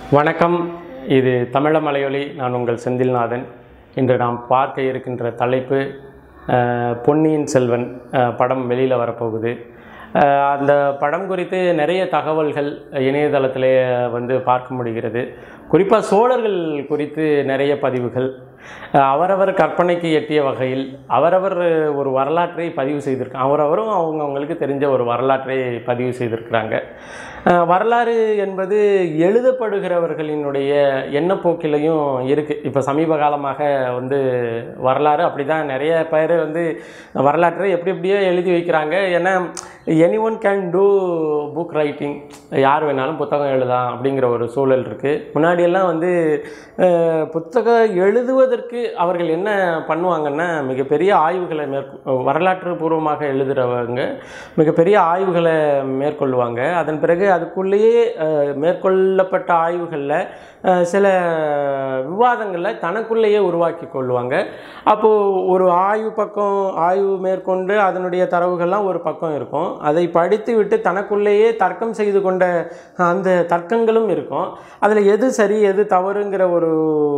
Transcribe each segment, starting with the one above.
வணக்கம் இது தமிழ மலையொலி நான் உங்கள் செந்தில்நாதன் இன்று நாம் பார்க்க இருக்கின்ற தலைப்பு அஹ், பொன்னியின் செல்வன் அஹ், படம் வெளியில் வரப்போகுது அஹ், அந்த படம் குறித்து நிறைய தகவல்கள் இணையதளத்திலே வந்து பார்க்க முடிகிறது குறிப்பாக சோழர்கள் குறித்து நிறைய பதிவுகள் அஹ், அவரவர் கற்பனைக்கு எட்டிய வகையில் அவரவர் ஒரு வரலாற்றை பதிவு செய்திருக்காங்க அவரவரும் அவங்க அவங்களுக்கு தெரிஞ்ச ஒரு வரலாற்றை பதிவு செய்திருக்கிறாங்க அஹ், வரலாறு என்பது எழுதப்படுகிறவர்களினுடைய எண்ணப்போக்கிலையும் இருக்குது இப்போ சமீப காலமாக வந்து வரலாறு அப்படி தான் நிறைய பேர் வந்து வரலாற்றை எப்படி எப்படியோ எழுதி வைக்கிறாங்க ஏன்னா any one can do book writing யார் வேணாலும் புத்தகம் எழுதலாம் அப்படிங்கிற ஒரு சூழல் இருக்குது முன்னாடியெல்லாம் வந்து அஹ், புத்தகம் எழுதுவதற்கு அவர்கள் என்ன பண்ணுவாங்கன்னா மிகப்பெரிய ஆய்வுகளை மேற்கொ வரலாற்று பூர்வமாக எழுதுகிறவங்க மிகப்பெரிய ஆய்வுகளை மேற்கொள்வாங்க அதன் பிறகு அதுக்குள்ளேயே அஹ், மேற்கொள்ளப்பட்ட ஆய்வுகளில் அஹ், சில விவாதங்களை தனக்குள்ளேயே உருவாக்கி கொள்வாங்க அப்போது ஒரு ஆய்வு பக்கம் ஆய்வு மேற்கொண்டு அதனுடைய தரவுகள்லாம் ஒரு பக்கம் இருக்கும் அதை படித்து விட்டு தனக்குள்ளேயே தர்க்கம் செய்து கொண்ட அந்த தர்க்கங்களும் இருக்கும் அதில் எது சரி எது தவறுங்கிற ஒரு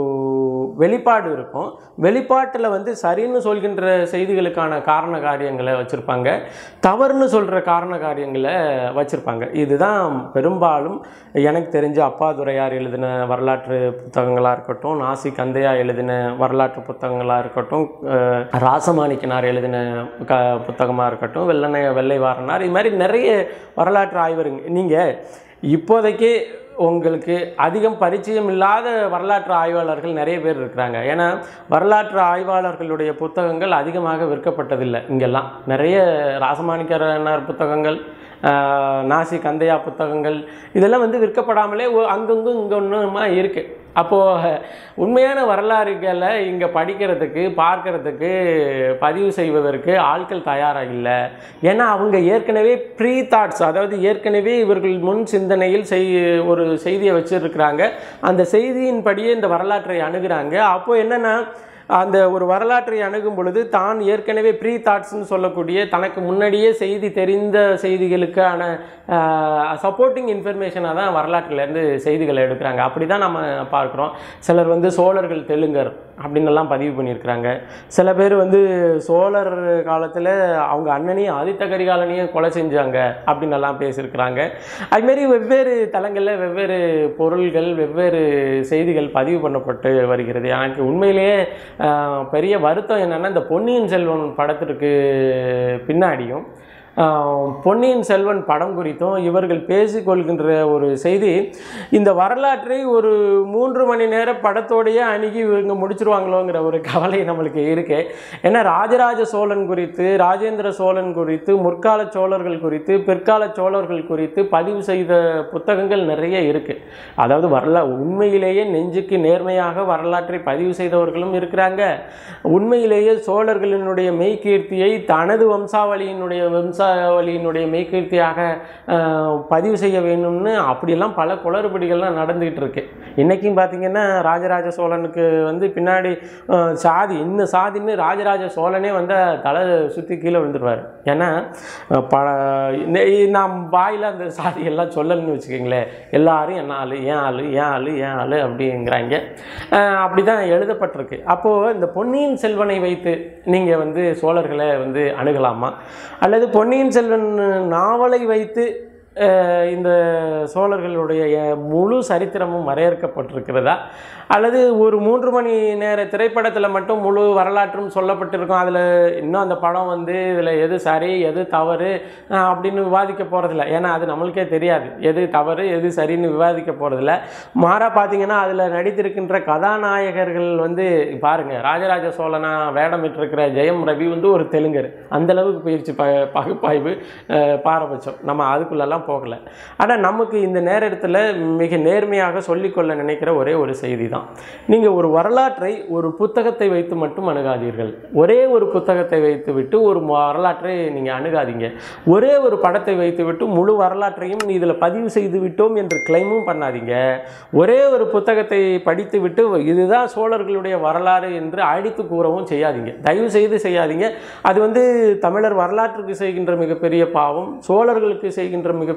வெளிப்பாடு இருக்கும் வெளிப்பாட்டில் வந்து சரின்னு சொல்கின்ற செய்திகளுக்கான காரண காரியங்களை வச்சுருப்பாங்க தவறுன்னு சொல்கிற காரண காரியங்களை வச்சுருப்பாங்க இதுதான் பெரும்பாலும் எனக்கு தெரிஞ்ச அப்பாதுரையார் எழுதின வரலாற்று புத்தகங்களாக இருக்கட்டும் நாசி கந்தையா எழுதின வரலாற்று புத்தகங்களாக இருக்கட்டும் அஹ், ராசமாணிக்கனார் எழுதின க புத்தகமாக இருக்கட்டும் வெள்ளனை வெள்ளை வாரனார் இது மாதிரி நிறைய வரலாற்று ஆய்வருங்க நீங்கள் இப்போதைக்கு உங்களுக்கு அதிகம் பரிச்சயம் இல்லாத வரலாற்று ஆய்வாளர்கள் நிறைய பேர் இருக்கிறாங்க ஏன்னா வரலாற்று ஆய்வாளர்களுடைய புத்தகங்கள் அதிகமாக விற்கப்பட்டதில்லை இங்கெல்லாம் நிறைய ராசமாணிக்கரனார் புத்தகங்கள் ஆஹ், நாசி கந்தையா புத்தகங்கள் இதெல்லாம் வந்து விற்கப்படாமலே ஒ- அங்கங்கும் இங்கே ஒன்றுமா இருக்குது அப்போது உண்மையான வரலாறுகளை இங்கே படிக்கிறதுக்கு பார்க்கறதுக்கு பதிவு செய்வதற்கு ஆட்கள் தயாராக இல்லை ஏன்னா அவங்க ஏற்கனவே ப்ரீ தாட்ஸ் அதாவது ஏற்கனவே இவர்கள் முன் சிந்தனையில் செய் ஒரு செய்தியை வச்சுருக்கிறாங்க அந்த செய்தியின்படியே இந்த வரலாற்றை அணுகுறாங்க அப்போது என்னென்னா அந்த ஒரு வரலாற்றை அணுகும் பொழுது தான் ஏற்கனவே ப்ரீ தாட்ஸ்னு சொல்லக்கூடிய தனக்கு முன்னாடியே செய்தி தெரிந்த செய்திகளுக்கான சப்போர்ட்டிங் இன்ஃபர்மேஷனாக தான் வரலாற்றிலேருந்து செய்திகளை எடுக்கிறாங்க அப்படி தான் நம்ம பார்க்குறோம் சிலர் வந்து சோழர்கள் தெலுங்கர் அப்படின்னு எல்லாம் பதிவு பண்ணியிருக்கிறாங்க சில பேர் வந்து சோழர் காலத்தில் அவங்க அண்ணனையும் ஆதித்த கரிகாலனையும் கொலை செஞ்சாங்க அப்படின்னு எல்லாம் பேசியிருக்கிறாங்க அதுமாரி வெவ்வேறு தளங்களில் வெவ்வேறு பொருள்கள் வெவ்வேறு செய்திகள் பதிவு பண்ணப்பட்டு வருகிறது எனக்கு உண்மையிலேயே ஆஹ், பெரிய வருத்தம் என்னென்னா இந்த பொன்னியின் செல்வன் படத்திற்கு பின்னாடியும் ஆஹ், பொன்னியின் செல்வன் படம் குறித்தும் இவர்கள் பேசிக்கொள்கின்ற ஒரு செய்தி இந்த வரலாற்றை ஒரு மூன்று மணி நேர படத்தோடையே அணுகி இவங்க முடிச்சிருவாங்களோங்கிற ஒரு கவலை நம்மளுக்கு இருக்கு ஏன்னா ராஜராஜ சோழன் குறித்து ராஜேந்திர சோழன் குறித்து முற்கால சோழர்கள் குறித்து பிற்கால சோழர்கள் குறித்து பதிவு செய்த புத்தகங்கள் நிறைய இருக்கு அதாவது வரலா உண்மையிலேயே நெஞ்சுக்கு நேர்மையாக வரலாற்றை பதிவு செய்தவர்களும் இருக்கிறாங்க உண்மையிலேயே சோழர்களினுடைய மெய்கீர்த்தியை தனது வம்சாவளியினுடைய வம்சாவளியினுடைய மெய்கீர்த்தியாக ஆஹ், பதிவு செய்ய வேணும்னு அப்படியெல்லாம் பல குளறுபடிகள்லாம் நடந்துகிட்டு இருக்கு இன்றைக்கும் பார்த்தீங்கன்னா ராஜராஜ சோழனுக்கு வந்து பின்னாடி ஆஹ், சாதி இந்த சாதின்னு ராஜராஜ சோழனே வந்து தலை சுற்றி கீழே விழுந்துருவார் ஏன்னா ஆஹ், ப நெ- நாம் வாயில் அந்த சாதியெல்லாம் சொல்லணும்னு வச்சுக்கோங்களேன் எல்லாரும் என்ன ஆளு ஏன் ஆளு ஏன் ஆளு ஏன் ஆளு அப்படிங்கிறாங்க ஆஹ், அப்படி தான் எழுதப்பட்டிருக்கு அப்போது இந்த பொன்னியின் செல்வனை வைத்து நீங்கள் வந்து சோழர்களை வந்து அணுகலாமா அல்லது பொன்னியின் செல்வன் நாவலை வைத்து அஹ், இந்த சோழர்களுடைய அஹ், முழு சரித்திரமும் வரையறுக்கப்பட்டிருக்கிறதா அல்லது ஒரு மூன்று மணி நேர திரைப்படத்தில் மட்டும் முழு வரலாற்றும் சொல்லப்பட்டிருக்கும் அதில் இன்னும் அந்த படம் வந்து இதில் எது சரி எது தவறு அஹ், அப்படின்னு விவாதிக்க போகிறதில்ல ஏன்னா அது நம்மளுக்கே தெரியாது எது தவறு எது சரின்னு விவாதிக்க போகிறதில்ல மாறா பார்த்தீங்கன்னா அதில் நடித்திருக்கின்ற கதாநாயகர்கள் வந்து பாருங்க ராஜராஜ சோழனா வேடமிட்டிருக்கிற ஜெயம் ரவி வந்து ஒரு தெலுங்கர் அந்த அளவுக்கு போயிடுச்சு ப பகுப்பாய்வு அஹ், பாரபட்சம் நம்ம அதுக்குள்ளெல்லாம் போகல ஆனால் நமக்கு இந்த நேரத்தில் மிக நேர்மையாக சொல்லிக்கொள்ள நினைக்கிற ஒரே ஒரு செய்தி தான் நீங்கள் ஒரு வரலாற்றை ஒரு புத்தகத்தை வைத்து மட்டும் அணுகாதீர்கள் ஒரே ஒரு புத்தகத்தை வைத்து விட்டு ஒரு வரலாற்றை நீங்கள் அணுகாதீங்க ஒரே ஒரு படத்தை வைத்து விட்டு முழு வரலாற்றையும் இதில் பதிவு செய்து விட்டோம் என்று கிளைமும் பண்ணாதீங்க ஒரே ஒரு புத்தகத்தை படித்து விட்டு இதுதான் சோழர்களுடைய வரலாறு என்று அடித்து கூறவும் செய்யாதீங்க தயவு செய்து செய்யாதீங்க அது வந்து தமிழர் வரலாற்றுக்கு செய்கின்ற மிகப்பெரிய பாவம் சோழர்களுக்கு செய்கின்ற மிக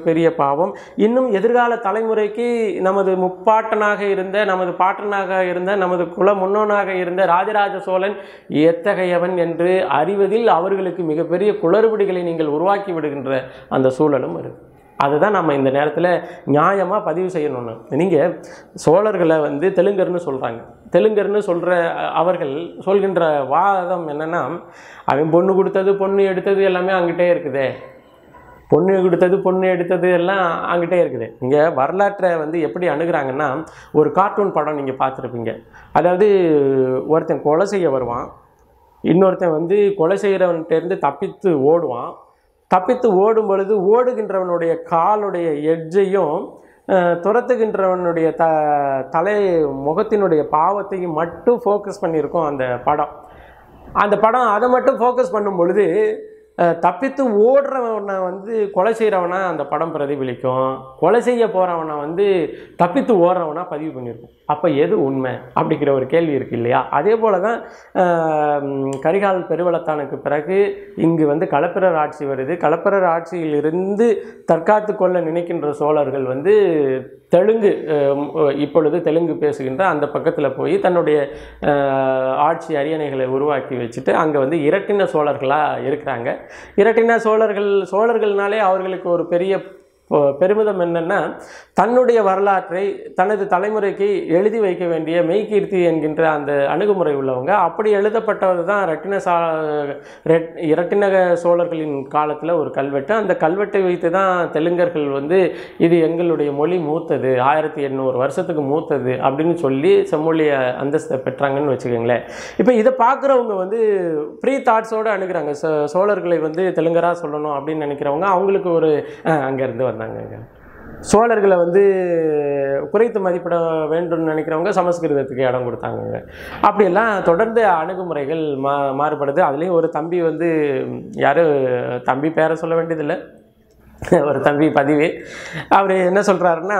மிகப்பெரிய பாவம் இன்னும் எதிர்கால தலைமுறைக்கு நமது முப்பாட்டனாக இருந்த நமது பாட்டனாக இருந்த நமது குல முன்னோனாக இருந்த ராஜராஜ சோழன் எத்தகையவன் என்று அறிவதில் அவர்களுக்கு மிகப்பெரிய குளறுபடிகளை நீங்கள் உருவாக்கி விடுகின்ற அந்த சூழலும் இருக்கு அதுதான் நம்ம இந்த நேரத்தில் நியாயமாக பதிவு செய்யணும்னு நீங்கள் சோழர்களை வந்து தெலுங்கர்னு சொல்கிறாங்க தெலுங்கர்னு சொல்கிற அவர்கள் சொல்கின்ற வாதம் என்னென்னா அவன் பொண்ணு கொடுத்தது பொண்ணு எடுத்தது எல்லாமே அங்கிட்டே இருக்குதே பொண்ணு கொடுத்தது பொண்ணு எடுத்தது எல்லாம் அங்கிட்டே இருக்குது இங்கே வரலாற்றை வந்து எப்படி அணுகுறாங்கன்னா ஒரு கார்ட்டூன் படம் நீங்கள் பார்த்துருப்பீங்க அதாவது ஒருத்தன் கொலை செய்ய வருவான் இன்னொருத்தன் வந்து கொலை செய்கிறவன்கிட்டேருந்து தப்பித்து ஓடுவான் தப்பித்து ஓடும் பொழுது ஓடுகின்றவனுடைய காலுடைய எட்ஜையும் அஹ், துரத்துகின்றவனுடைய த தலை முகத்தினுடைய பாவத்தையும் மட்டும் ஃபோக்கஸ் பண்ணியிருக்கோம் அந்த படம் அந்த படம் அதை மட்டும் ஃபோக்கஸ் பண்ணும் பொழுது அஹ், தப்பித்து ஓடுறவனை வந்து கொலை செய்கிறவனா அந்த படம் பிரதிபலிக்கும் கொலை செய்ய போகிறவனை வந்து தப்பித்து ஓடுறவனா பதிவு பண்ணியிருக்கும் அப்போ எது உண்மை அப்படிங்கிற ஒரு கேள்வி இருக்கு இல்லையா அதே போல தான் அஹ், ம், கரிகால் பெருவளத்தானுக்கு பிறகு இங்கு வந்து களப்பிரர் ஆட்சி வருது களப்பிரர் ஆட்சியிலிருந்து தற்காத்து கொள்ள நினைக்கின்ற சோழர்கள் வந்து தெலுங்கு அஹ், ம், இப்பொழுது தெலுங்கு பேசுகின்ற அந்த பக்கத்தில் போய் தன்னுடைய அஹ், ஆட்சி அரியணைகளை உருவாக்கி வச்சுட்டு அங்கே வந்து இரட்டின சோழர்களாக இருக்கிறாங்க இரட்டின சோழர்கள் சோழர்கள்னாலே அவர்களுக்கு ஒரு பெரிய பொ- பெருமிதம் என்னன்னா தன்னுடைய வரலாற்றை தனது தலைமுறைக்கு எழுதி வைக்க வேண்டிய மெய்கீர்த்தி என்கின்ற அந்த அணுகுமுறை உள்ளவங்க அப்படி எழுதப்பட்டது தான் ரட்டின சா ரெட் இரட்டினக சோழர்களின் காலத்தில் ஒரு கல்வெட்டு அந்த கல்வெட்டை வைத்து தான் தெலுங்கர்கள் வந்து இது எங்களுடைய மொழி மூத்தது ஆயிரத்தி எண்ணூறு வருஷத்துக்கு மூத்தது அப்படின்னு சொல்லி செம்மொழிய அந்தஸ்தை பெற்றாங்கன்னு வச்சுக்கோங்களேன் இப்போ இதை பார்க்குறவங்க வந்து ப்ரீ தாட்ஸோடு அணுகுறாங்க சோ சோழர்களை வந்து தெலுங்கராக சொல்லணும் அப்படின்னு நினைக்கிறவங்க அவங்களுக்கு ஒரு அங்கேருந்து வந்தாங்க சோழர்களை வந்து குறைத்து மதிப்பிட வேண்டும்னு நினைக்கிறவங்க சமஸ்கிருதத்துக்கு இடம் கொடுத்தாங்க அப்படியெல்லாம் தொடர்ந்து அணுகுமுறைகள் மா மாறுபடுது அதுலேயும் ஒரு தம்பி வந்து யாரும் தம்பி பேரை சொல்ல வேண்டியதில்லை ஒரு தம்பி பதிவு அவர் என்ன சொல்கிறாருன்னா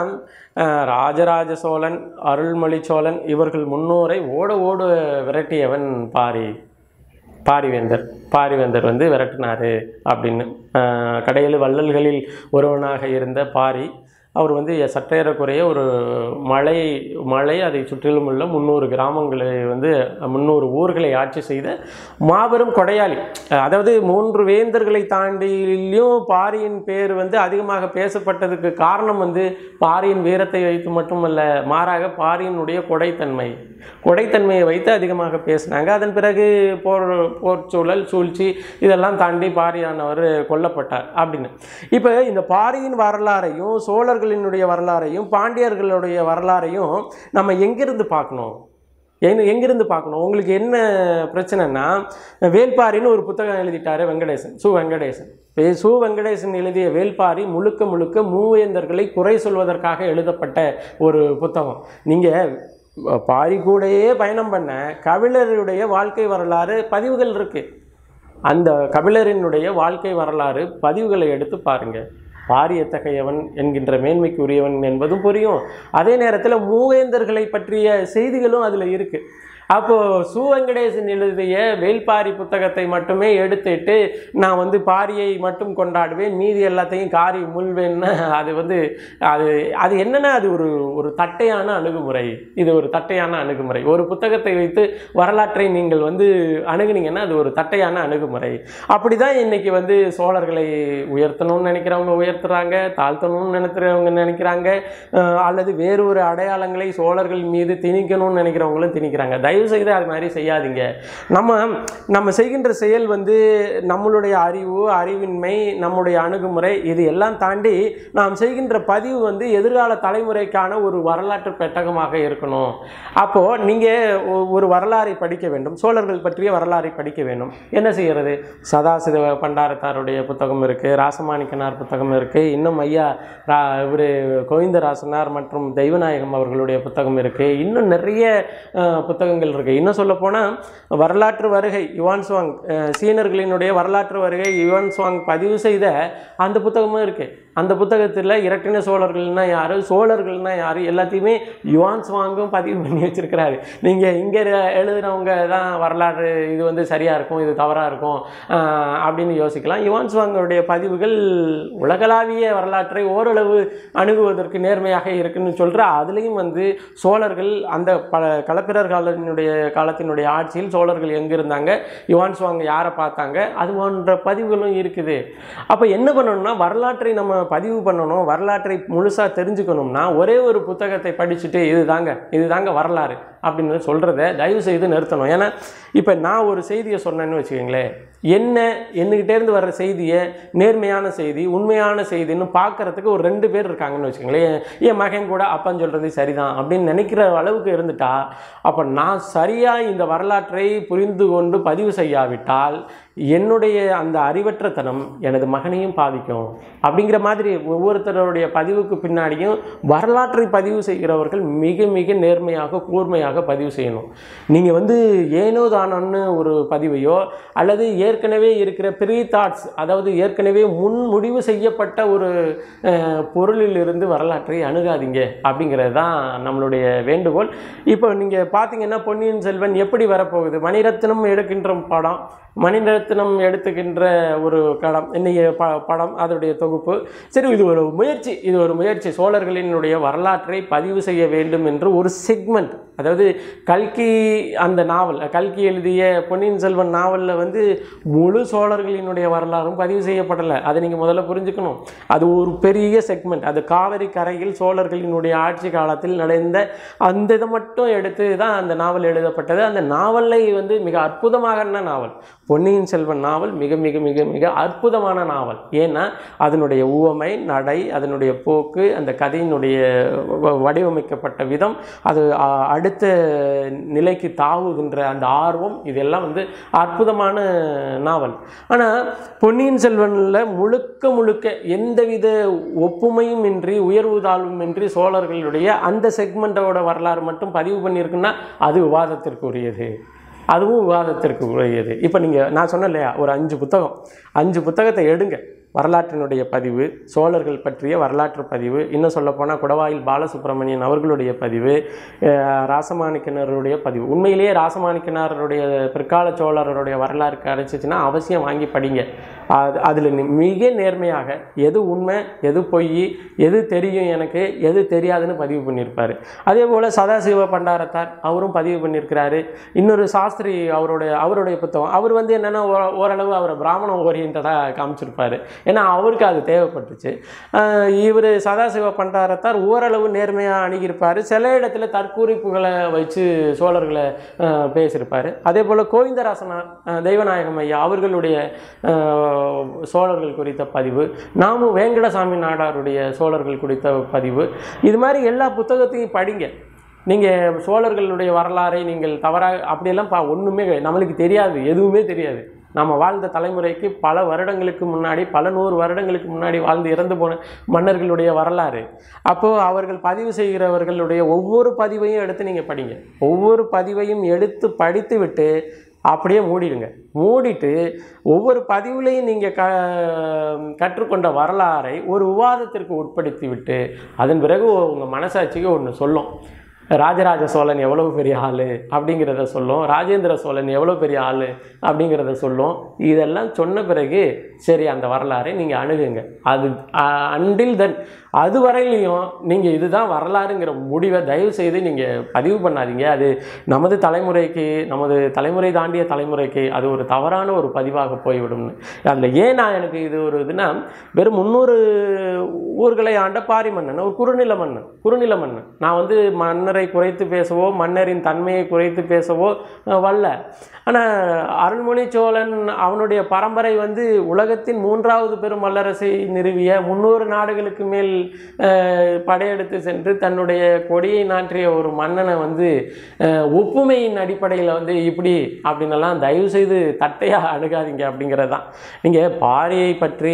ராஜராஜ சோழன் அருள்மொழி சோழன் இவர்கள் முன்னோரை ஓட ஓட விரட்டியவன் பாரி பாரிவேந்தர் பாரிவேந்தர் வந்து விரட்டினாரு அப்படின்னு அஹ், கடையில் வள்ளல்களில் ஒருவனாக இருந்த பாரி அவர் வந்து சற்றேறக்குறைய ஒரு மலை மலை அதை சுற்றிலும் உள்ள முந்நூறு கிராமங்களை வந்து முந்நூறு ஊர்களை ஆட்சி செய்த மாபெரும் கொடையாளி அதாவது மூன்று வேந்தர்களை தாண்டியும் பாரியின் பேர் வந்து அதிகமாக பேசப்பட்டதுக்கு காரணம் வந்து பாரியின் வீரத்தை வைத்து மட்டுமல்ல மாறாக பாரியினுடைய கொடைத்தன்மை கொடைத்தன்மையை வைத்து அதிகமாக பேசினாங்க அதன் பிறகு போர் போர் சூழல் சூழ்ச்சி இதெல்லாம் தாண்டி பாரியானவர் கொல்லப்பட்டார் அப்படின்னு இப்போ இந்த பாரியின் வரலாறையும் சோழர்களினுடைய வரலாறையும் பாண்டியர்களுடைய வரலாறையும் நம்ம எங்கிருந்து பார்க்கணும் எங்க எங்கிருந்து பார்க்கணும் உங்களுக்கு என்ன பிரச்சனைனா வேல்பாரின்னு ஒரு புத்தகம் எழுதிட்டாரு வெங்கடேசன் சு வெங்கடேசன் வே- சு வெங்கடேசன் எழுதிய வேல்பாரி முழுக்க முழுக்க மூவேந்தர்களை குறை சொல்வதற்காக எழுதப்பட்ட ஒரு புத்தகம் நீங்கள் பாரி கூடயே பயணம் பண்ண கபிலருடைய வாழ்க்கை வரலாறு பதிவுகள் இருக்கு அந்த கபிலரினுடைய வாழ்க்கை வரலாறு பதிவுகளை எடுத்து பாருங்க பாரி எத்தகையவன் என்கின்ற மேன்மைக்கு உரியவன் என்பதும் புரியும் அதே நேரத்தில் மூவேந்தர்களை பற்றிய செய்திகளும் அதில் இருக்கு அப்போ சு வெங்கடேசன் எழுதிய வேல்பாரி புத்தகத்தை மட்டுமே எடுத்துட்டு நான் வந்து பாரியை மட்டும் கொண்டாடுவேன் மீதி எல்லாத்தையும் காரி முள்வேன்னா அது வந்து அது அது என்னன்னா அது ஒரு ஒரு தட்டையான அணுகுமுறை இது ஒரு தட்டையான அணுகுமுறை ஒரு புத்தகத்தை வைத்து வரலாற்றை நீங்கள் வந்து அணுகுனீங்கன்னா அது ஒரு தட்டையான அணுகுமுறை அப்படி தான் இன்னைக்கு வந்து சோழர்களை உயர்த்தணும்னு நினைக்கிறவங்க உயர்த்துறாங்க தாழ்த்தணும்னு நினைக்கிறவங்க நினைக்கிறாங்க அஹ் அல்லது வேறு ஒரு அடையாளங்களை சோழர்கள் மீது திணிக்கணும்னு நினைக்கிறவங்களும் திணிக்கிறாங்க தயவு செய்து அது மாதிரி செய்யாதீங்க நம்ம நம்ம செய்கின்ற செயல் வந்து நம்மளுடைய அறிவு அறிவின்மை நம்முடைய அணுகுமுறை இது எல்லாம் தாண்டி நாம் செய்கின்ற பதிவு வந்து எதிர்கால தலைமுறைக்கான ஒரு வரலாற்று பெட்டகமாக இருக்கணும் அப்போது நீங்கள் ஒரு வரலாறை படிக்க வேண்டும் சோழர்கள் பற்றிய வரலாறை படிக்க வேண்டும் என்ன செய்கிறது சதாசிவ பண்டாரத்தாருடைய புத்தகம் இருக்குது ராசமாணிக்கனார் புத்தகம் இருக்குது இன்னும் ஐயா ரா இவர் கோவிந்தராசனார் மற்றும் தெய்வநாயகம் அவர்களுடைய புத்தகம் இருக்குது இன்னும் நிறைய அஹ், புத்தகங்கள் இருக்குது இன்னும் சொல்லப்போனால் வரலாற்று வருகை யுவான் சுவாங் அஹ், சீனர்களினுடைய வரலாற்று வருகை யுவான் சுவாங் பதிவு செய்த அந்த புத்தகமும் இருக்குது அந்த புத்தகத்தில் இரட்டின சோழர்கள்னா யார் சோழர்கள்னா யார் எல்லாத்தையுமே யுவான்ஸ் வாங்கும் பதிவு பண்ணி வச்சிருக்கிறாரு நீங்கள் இங்கே எழுதுனவங்க தான் வரலாறு இது வந்து சரியாக இருக்கும் இது தவறாக இருக்கும் ஆஹ் அப்படின்னு யோசிக்கலாம் யுவான்ஸ் வாங்கருடைய பதிவுகள் உலகளாவிய வரலாற்றை ஓரளவு அணுகுவதற்கு நேர்மையாக இருக்குன்னு சொல்கிற அதுலேயும் வந்து சோழர்கள் அந்த பல களப்பிரர் காலத்தினுடைய காலத்தினுடைய ஆட்சியில் சோழர்கள் எங்கே இருந்தாங்க யுவான் சுவாங் யாரை பார்த்தாங்க அது போன்ற பதிவுகளும் இருக்குது அப்போ என்ன பண்ணணும்னா வரலாற்றை நம்ம பதிவு பண்ணணும் வரலாற்றை முழுசாக தெரிஞ்சுக்கணும்னா ஒரே ஒரு புத்தகத்தை படிச்சுட்டு இது தாங்க இது தாங்க வரலாறு அப்படின்னு சொல்கிறத தயவு செய்து நிறுத்தணும் ஏன்னா இப்போ நான் ஒரு செய்தியை சொன்னேன்னு வச்சுக்கோங்களேன் என்ன என்கிட்டேருந்து வர்ற செய்தியை நேர்மையான செய்தி உண்மையான செய்தின்னு பார்க்கறதுக்கு ஒரு ரெண்டு பேர் இருக்காங்கன்னு வச்சுக்கோங்களேன் என் மகன் கூட அப்பன்னு சொல்கிறது சரிதான் அப்படின்னு நினைக்கிற அளவுக்கு இருந்துட்டா அப்போ நான் சரியாக இந்த வரலாற்றை புரிந்து கொண்டு பதிவு செய்யாவிட்டால் என்னுடைய அந்த அறிவற்றத்தனம் எனது மகனையும் பாதிக்கும் அப்படிங்கிற மாதிரி ஒவ்வொருத்தருடைய பதிவுக்கு பின்னாடியும் வரலாற்றை பதிவு செய்கிறவர்கள் மிக மிக நேர்மையாக கூர்மையாக பதிவு செய்யணும் நீங்கள் வந்து ஏனோ தானோன்னு ஒரு பதிவையோ அல்லது ஏற்கனவே இருக்கிற ப்ரீ தாட்ஸ் அதாவது ஏற்கனவே முன் முடிவு செய்யப்பட்ட ஒரு அஹ், பொருளிலிருந்து வரலாற்றை அணுகாதீங்க அப்படிங்கிறது தான் நம்மளுடைய வேண்டுகோள் இப்போ நீங்கள் பார்த்தீங்கன்னா பொன்னியின் செல்வன் எப்படி வரப்போகுது மணிரத்னம் எடுக்கின்ற படம் மணிரத்னம் எடுத்துக்கின்ற ஒரு களம் இன்னைக்கு ப படம் அதனுடைய தொகுப்பு சரி இது ஒரு முயற்சி இது ஒரு முயற்சி சோழர்களினுடைய வரலாற்றை பதிவு செய்ய வேண்டும் என்று ஒரு செக்மெண்ட் அதாவது கல்கி அந்த நாவல் கல்கி எழுதிய பொன்னியின் செல்வன் நாவலில் வந்து முழு சோழர்களினுடைய வரலாறும் பதிவு செய்யப்படலை அதை நீங்கள் முதல்ல புரிஞ்சுக்கணும் அது ஒரு பெரிய செக்மெண்ட் அது காவிரி கரையில் சோழர்களினுடைய ஆட்சி காலத்தில் நடந்த அந்த இதை மட்டும் எடுத்து தான் அந்த நாவல் எழுதப்பட்டது அந்த நாவலை வந்து மிக அற்புதமான நாவல் பொன்னியின் செல்வன் நாவல் மிக மிக மிக மிக அற்புதமான நாவல் ஏன்னா அதனுடைய உவமை நடை அதனுடைய போக்கு அந்த கதையினுடைய வ- வடிவமைக்கப்பட்ட விதம் அது அ, அடுத்த நிலைக்கு தாவுகின்ற அந்த ஆர்வம் இதெல்லாம் வந்து அற்புதமான நாவல் ஆனால் பொன்னியின் செல்வனில் முழுக்க முழுக்க எந்தவித ஒப்புமையும் இன்றி உயர்வு தாழ்வும் இன்றி சோழர்களுடைய அந்த செக்மெண்ட்டோட வரலாறு மட்டும் பதிவு பண்ணியிருக்குன்னா அது விவாதத்திற்குரியது அதுவும் விவாதத்திற்கு உரியது இப்போ நீங்கள் நான் சொன்னேன் இல்லையா ஒரு அஞ்சு புத்தகம் அஞ்சு புத்தகத்தை எடுங்க வரலாற்றினுடைய பதிவு சோழர்கள் பற்றிய வரலாற்று பதிவு இன்னும் சொல்லப்போனால் குடவாயில் பாலசுப்ரமணியன் அவர்களுடைய பதிவு அஹ், ராசமாணிக்கனருடைய பதிவு உண்மையிலேயே ராசமாணிக்கனாருடைய பிற்கால சோழருடைய வரலாறு கிடைச்சிச்சுன்னா அவசியம் வாங்கி படிங்க அது அதில் மிக நேர்மையாக எது உண்மை எது பொய் எது தெரியும் எனக்கு எது தெரியாதுன்னு பதிவு பண்ணியிருப்பார் அதே போல் சதாசிவ பண்டாரத்தார் அவரும் பதிவு பண்ணியிருக்கிறாரு இன்னொரு சாஸ்திரி அவருடைய அவருடைய புத்தகம் அவர் வந்து என்னென்னா ஓரளவு அவரை பிராமண ஓரியன்டாக காமிச்சிருப்பாரு ஏன்னா அவருக்கு அது தேவைப்பட்டுச்சு இவர் சதாசிவ பண்டாரத்தார் ஓரளவு நேர்மையாக அணுகியிருப்பார் சில இடத்துல தற்கூறிப்புகளை வச்சு சோழர்களை அஹ், பேசியிருப்பார் அதே போல் கோவிந்தராசனார் அஹ், தெய்வநாயகம் ஐயா அவர்களுடைய அஹ், சோழர்கள் குறித்த பதிவு நாமும் வேங்கடசாமி நாடாருடைய சோழர்கள் குறித்த பதிவு இது மாதிரி எல்லா புத்தகத்தையும் படிங்க நீங்கள் சோழர்களுடைய வரலாறை நீங்கள் தவறாக அப்படியெல்லாம் பா ஒன்றுமே கிடையாது. நம்மளுக்கு தெரியாது எதுவுமே தெரியாது நம்ம வாழ்ந்த தலைமுறைக்கு பல வருடங்களுக்கு முன்னாடி பல நூறு வருடங்களுக்கு முன்னாடி வாழ்ந்து இறந்து போன மன்னர்களுடைய வரலாறு அப்போது அவர்கள் பதிவு செய்கிறவர்களுடைய ஒவ்வொரு பதிவையும் எடுத்து நீங்கள் படிங்க ஒவ்வொரு பதிவையும் எடுத்து படித்து விட்டு அப்படியே மூடிடுங்க மூடிட்டு ஒவ்வொரு பதிவுலையும் நீங்கள் க கற்றுக்கொண்ட வரலாறை ஒரு விவாதத்திற்கு உட்படுத்தி விட்டு அதன் பிறகு உங்கள் மனசாட்சிக்கு ஒன்று சொல்லும் ராஜராஜ சோழன் எவ்வளவு பெரிய ஆள் அப்படிங்கிறத சொல்லும் ராஜேந்திர சோழன் எவ்வளோ பெரிய ஆள் அப்படிங்கிறத சொல்லும் இதெல்லாம் சொன்ன பிறகு சரி அந்த வரலாறை நீங்கள் அணுகுங்க அது அன்டில் தென் அது வரையிலையும் நீங்கள் இதுதான் வரலாறுங்கிற முடிவை தயவு செய்து நீங்கள் பதிவு பண்ணாதீங்க அது நமது தலைமுறைக்கு நமது தலைமுறை தாண்டிய தலைமுறைக்கு அது ஒரு தவறான ஒரு பதிவாக போய்விடும்னு அதில் ஏன் நான் எனக்கு இது ஒரு இதுனா வெறும் முந்நூறு ஊர்களை ஆண்ட பாரி மன்னன் ஒரு குறுநில மன்னன் குறுநில மன்னன் நான் வந்து மன்னரை குறைத்து பேசவோ மன்னரின் தன்மையை குறைத்து பேசவோ அஹ், வல்ல ஆனால் அருள்மொழி சோழன் அவனுடைய பரம்பரை வந்து உலகத்தின் மூன்றாவது பெரும் வல்லரசை நிறுவிய முந்நூறு நாடுகளுக்கு மேல் அஹ், படையெடுத்து சென்று தன்னுடைய கொடியை நாற்றிய ஒரு மன்னனை வந்து அஹ், ஒப்புமையின் அடிப்படையில் வந்து இப்படி அப்படின்னெல்லாம் தயவு செய்து தட்டையாக அணுகாதீங்க அப்படிங்கிறது தான் நீங்கள் பாரியை பற்றி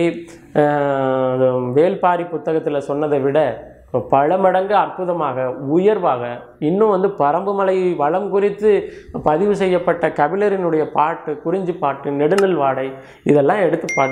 அஹ், வேல்பாரி புத்தகத்தில் சொன்னதை விட பல மடங்கு அற்புதமாக உயர்வாக இன்னும் வந்து பரம்புமலை வளம் குறித்து பதிவு செய்யப்பட்ட கபிலரினுடைய பாட்டு குறிஞ்சி பாட்டு நெடுநல் வாடை இதெல்லாம் எடுத்து படிங்க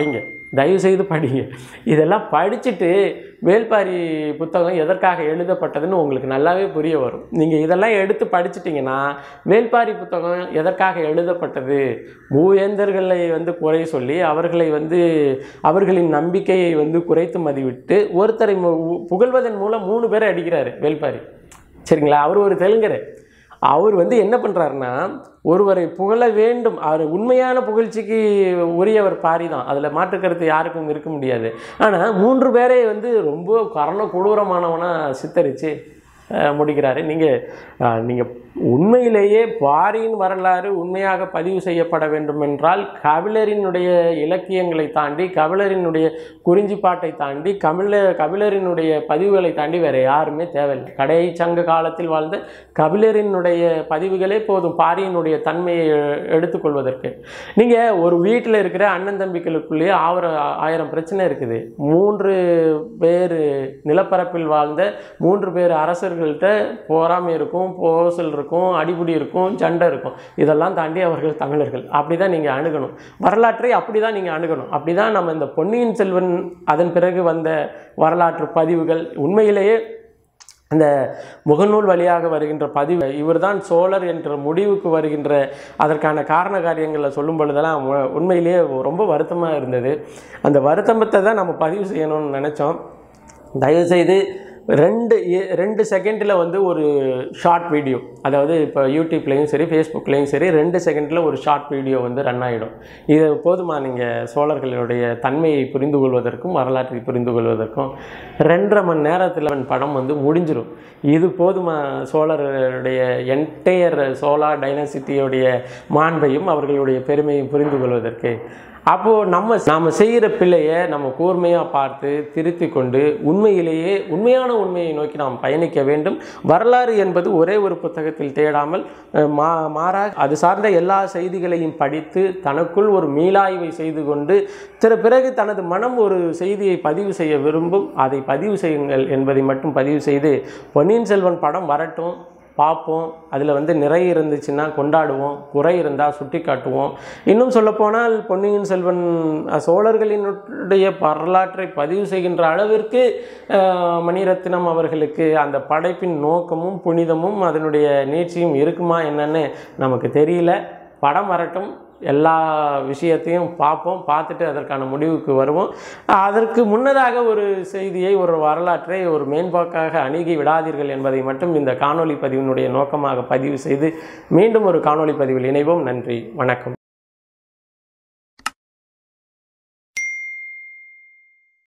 தயவு செய்து படிங்க இதெல்லாம் படிச்சுட்டு வேல்பாரி புத்தகம் எதற்காக எழுதப்பட்டதுன்னு உங்களுக்கு நல்லாவே புரிய வரும் நீங்கள் இதெல்லாம் எடுத்து படிச்சிட்டிங்கன்னா வேல்பாரி புத்தகம் எதற்காக எழுதப்பட்டது மூவேந்தர்களை வந்து குறை சொல்லி அவர்களை வந்து அவர்களின் நம்பிக்கையை வந்து குறைத்து மதிவிட்டு ஒருத்தரை மு- புகழ்வதன் மூலம் மூணு பேரை அடிக்கிறாரு வேல்பாரி சரிங்களா அவர் ஒரு தெலுங்கர் அவர் வந்து என்ன பண்ணுறாருன்னா ஒருவரை புகழ வேண்டும் அவர் உண்மையான புகழ்ச்சிக்கு உரியவர் பாரி தான் அதில் மாற்று கருத்து யாருக்கும் இருக்க முடியாது ஆனால் மூன்று பேரை வந்து ரொம்ப கரண கொடூரமானவனாக சித்தரித்து அஹ், முடிக்கிறாரு நீங்கள் நீங்கள் உண்மையிலேயே பாரியின் வரலாறு உண்மையாக பதிவு செய்யப்பட வேண்டும் என்றால் கபிலரினுடைய இலக்கியங்களை தாண்டி கபிலரினுடைய குறிஞ்சிப்பாட்டை தாண்டி கபில கபிலரினுடைய பதிவுகளை தாண்டி வேறு யாருமே தேவையில்லை கடை சங்க காலத்தில் வாழ்ந்த கபிலரினுடைய பதிவுகளே போதும் பாரியினுடைய தன்மையை எ- எடுத்துக்கொள்வதற்கு நீங்கள் ஒரு வீட்டில் இருக்கிற அண்ணன் தம்பிகளுக்குள்ளேயே ஆயிர ஆயிரம் பிரச்சனை இருக்குது மூன்று பேர் நிலப்பரப்பில் வாழ்ந்த மூன்று பேர் அரசர்கள்ட்ட போராமை இருக்கும் போசல் இருக்கும் அடிபுடி இருக்கும் சண்டை இருக்கும் இதெல்லாம் தாண்டி அவர்கள் தமிழர்கள் அப்படி தான் நீங்கள் அணுகணும் வரலாற்றை அப்படி தான் நீங்கள் அணுகணும் அப்படி தான் நம்ம இந்த பொன்னியின் செல்வன் அதன் பிறகு வந்த வரலாற்று பதிவுகள் உண்மையிலேயே இந்த முகநூல் வழியாக வருகின்ற பதிவு இவர்தான் சோழர் என்ற முடிவுக்கு வருகின்ற அதற்கான காரண காரியங்களை சொல்லும் பொழுதெல்லாம் உ- உண்மையிலேயே ரொம்ப வருத்தமாக இருந்தது அந்த வருத்தத்தை தான் நம்ம பதிவு செய்யணும்னு நினச்சோம் தயவுசெய்து ரெண்டு எ- ரெண்டு செகண்டில் வந்து ஒரு ஷார்ட் வீடியோ அதாவது இப்போ யூடியூப்லேயும் சரி ஃபேஸ்புக்லேயும் சரி ரெண்டு செகண்டில் ஒரு ஷார்ட் வீடியோ வந்து ரன் ஆகிடும் இது போதுமா நீங்கள் சோழர்களுடைய தன்மையை புரிந்து கொள்வதற்கும் வரலாற்றை புரிந்து கொள்வதற்கும் ரெண்டரை மணி நேரத்தில் படம் வந்து முடிஞ்சிடும் இது போதுமா சோழருடைய என்டையர் சோழா டைனசிட்டியோடைய மாண்பையும் அவர்களுடைய பெருமையும் புரிந்து கொள்வதற்கு அப்போது நம்ம நாம் செய்கிற பிள்ளையை நம்ம கூர்மையாக பார்த்து திருத்தி கொண்டு உண்மையிலேயே உண்மையான உண்மையை நோக்கி நாம் பயணிக்க வேண்டும் வரலாறு என்பது ஒரே ஒரு புத்தகத்தில் தேடாமல் அஹ், மா மாறாக அது சார்ந்த எல்லா செய்திகளையும் படித்து தனக்குள் ஒரு மீளாய்வை செய்து கொண்டு திற பிறகு தனது மனம் ஒரு செய்தியை பதிவு செய்ய விரும்பும் அதை பதிவு செய்யுங்கள் என்பதை மட்டும் பதிவு செய்து பொன்னியின் செல்வன் படம் வரட்டும் பார்ப்போம் அதில் வந்து நிறை இருந்துச்சுன்னா கொண்டாடுவோம் குறை இருந்தால் சுட்டி காட்டுவோம் இன்னும் சொல்லப்போனால் பொன்னியின் செல்வன் அஹ், சோழர்களினுடைய வரலாற்றை பதிவு செய்கின்ற அளவிற்கு அஹ், மணிரத்னம் அவர்களுக்கு அந்த படைப்பின் நோக்கமும் புனிதமும் அதனுடைய நீட்சியும் இருக்குமா என்னன்னு நமக்கு தெரியல படம் வரட்டும் எல்லா விஷயத்தையும் பார்ப்போம் பார்த்துட்டு அதற்கான முடிவுக்கு வருவோம் அதற்கு முன்னதாக ஒரு செய்தியை ஒரு வரலாற்றை ஒரு மேம்பாக்காக அணுகி விடாதீர்கள் என்பதை மட்டும் இந்த காணொளி பதிவினுடைய நோக்கமாக பதிவு செய்து மீண்டும் ஒரு காணொளி பதிவில் இணைவோம் நன்றி வணக்கம்